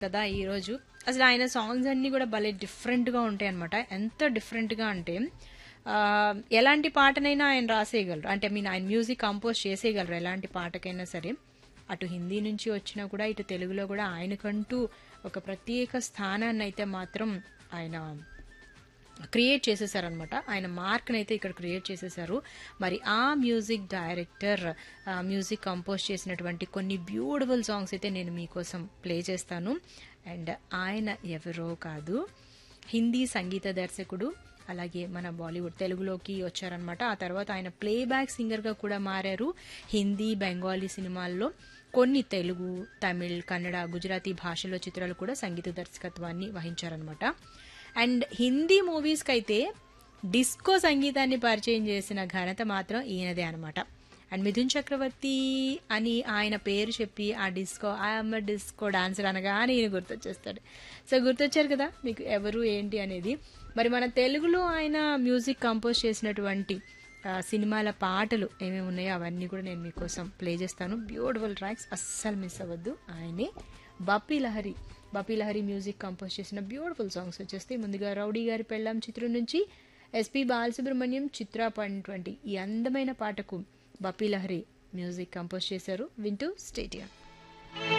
కదా ఈరోజు అసలు ఆయన సాంగ్స్ అన్నీ కూడా భలే డిఫరెంట్గా ఉంటాయి అనమాట ఎంత డిఫరెంట్గా అంటే ఆ, ఎలాంటి పాటనైనా ఆయన రాసేయగలరు అంటే మీన్ ఆయన మ్యూజిక్ కంపోజ్ చేసేయగలరు ఎలాంటి పాటకైనా సరే అటు హిందీ నుంచి వచ్చినా కూడా ఇటు తెలుగులో కూడా ఆయనకంటూ ఒక ప్రత్యేక స్థానాన్ని అయితే మాత్రం ఆయన క్రియేట్ చేసేసారనమాట ఆయన మార్క్ని అయితే ఇక్కడ క్రియేట్ చేసేసారు మరి ఆ మ్యూజిక్ డైరెక్టర్ ఆ మ్యూజిక్ కంపోజ్ చేసినటువంటి కొన్ని బ్యూటిఫుల్ సాంగ్స్ అయితే నేను మీకోసం ప్లే చేస్తాను అండ్ ఆయన ఎవరో కాదు హిందీ సంగీత దర్శకుడు అలాగే మన బాలీవుడ్ తెలుగులోకి వచ్చారనమాట ఆ తర్వాత ఆయన ప్లేబ్యాక్ సింగర్గా కూడా మారారు హిందీ బెంగాలీ సినిమాల్లో కొన్ని తెలుగు తమిళ్ కన్నడ గుజరాతీ భాషలో చిత్రాలు కూడా సంగీత దర్శకత్వాన్ని వహించారనమాట అండ్ హిందీ మూవీస్కి అయితే డిస్కో సంగీతాన్ని పరిచయం చేసిన ఘనత మాత్రం ఈయనదే అనమాట అండ్ మిథున్ చక్రవర్తి అని ఆయన పేరు చెప్పి ఆ డిస్కో ఐఎమ్ డిస్కో డాన్సర్ అనగానే ఈయన గుర్తొచ్చేస్తాడు సో గుర్తొచ్చారు కదా మీకు ఎవరు ఏంటి అనేది మరి మన తెలుగులో ఆయన మ్యూజిక్ కంపోజ్ చేసినటువంటి ఆ, సినిమాల పాటలు ఏమేమి ఉన్నాయో అవన్నీ కూడా నేను మీకోసం ప్లే చేస్తాను బ్యూటిఫుల్ ట్రాక్స్ అస్సలు మిస్ అవ్వద్దు ఆయనే బప్పీ లహరి బప్పీ లహరి మ్యూజిక్ కంపోజ్ చేసిన బ్యూటిఫుల్ సాంగ్స్ వచ్చేస్తే ముందుగా రౌడీ గారి పెళ్ళాం చిత్రం నుంచి ఎస్పి బాలసుబ్రహ్మణ్యం చిత్ర పడినటువంటి ఈ అందమైన పాటకు బప్పీ లహరి మ్యూజిక్ కంపోజ్ చేశారు వింటూ స్టేడియం